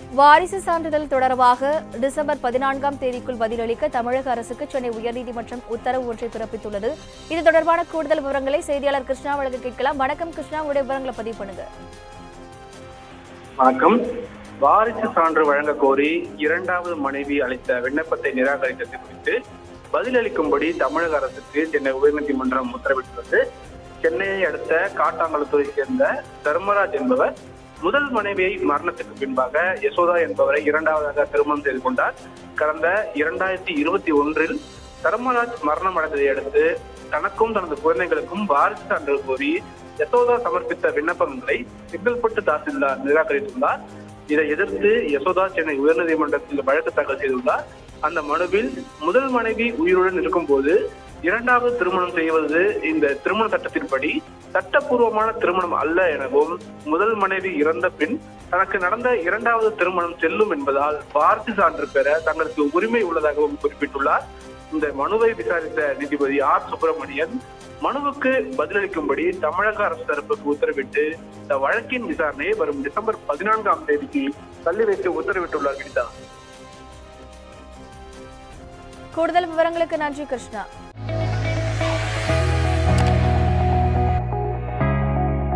வாரிசு சான்றிதழ் தொடர்பாக டிசம்பர் பதினான்காம் தேதிக்குள் பதிலளிக்க தமிழக அரசுக்கு சென்னை உயர்நீதிமன்றம் உத்தரவு ஒன்றை பிறப்பித்துள்ளது இது தொடர்பான கூடுதல் விவரங்களை செய்தியாளர் கிருஷ்ணா வழங்க கேட்கலாம் வணக்கம் கிருஷ்ணா உங்களுடைய விவரங்களை பதிவு பண்ணுங்க வணக்கம் வாரிசு சான்று வழங்க கோரி இரண்டாவது மனைவி அளித்த விண்ணப்பத்தை நிராகரித்தது குறித்து பதிலளிக்கும்படி தமிழக அரசுக்கு சென்னை உயர்நீதிமன்றம் உத்தரவிட்டுள்ளது சென்னையை அடுத்த காட்டாங்குளத்தூரை சேர்ந்த தர்மராஜ் என்பவர் முதல் மனைவியை மரணத்துக்கு பின்பாக யசோதா என்பவரை இரண்டாவதாக திருமணம் செய்து கொண்டார் கடந்த இரண்டாயிரத்தி இருபத்தி ஒன்றில் தர்மராஜ் மரணம் அடைந்ததை அடுத்து தனக்கும் தனது குழந்தைகளுக்கும் வாரிசு சான்றிதழ் கோரி யசோதா சமர்ப்பித்த விண்ணப்பங்களை செங்கல்பட்டு தாசில்தார் நிராகரித்துள்ளார் இதை எதிர்த்து யசோதா சென்னை உயர்நீதிமன்றத்தில் வழக்கு தாக்கல் செய்துள்ளார் அந்த மனுவில் முதல் மனைவி உயிருடன் இருக்கும்போது இரண்டாவது திருமணம் செய்வது இந்த திருமண சட்டத்தின்படி சட்டப்பூர்வமான திருமணம் அல்ல எனவும் முதல் மனைவி இறந்த பின் தனக்கு நடந்த இரண்டாவது திருமணம் செல்லும் என்பதால் வாரிசு சான்று பெற தங்களுக்கு உரிமை உள்ளதாகவும் குறிப்பிட்டுள்ளார் இந்த மனுவை விசாரித்த நீதிபதி ஆர் சுப்பிரமணியன் மனுவுக்கு பதிலளிக்கும்படி தமிழக அரசு தரப்புக்கு உத்தரவிட்டு இந்த வழக்கின் விசாரணையை வரும் டிசம்பர் பதினான்காம் தேதிக்கு தள்ளி வைத்து உத்தரவிட்டுள்ளார் வினிதா கூடுதல் விவரங்களுக்கு நன்றி கிருஷ்ணா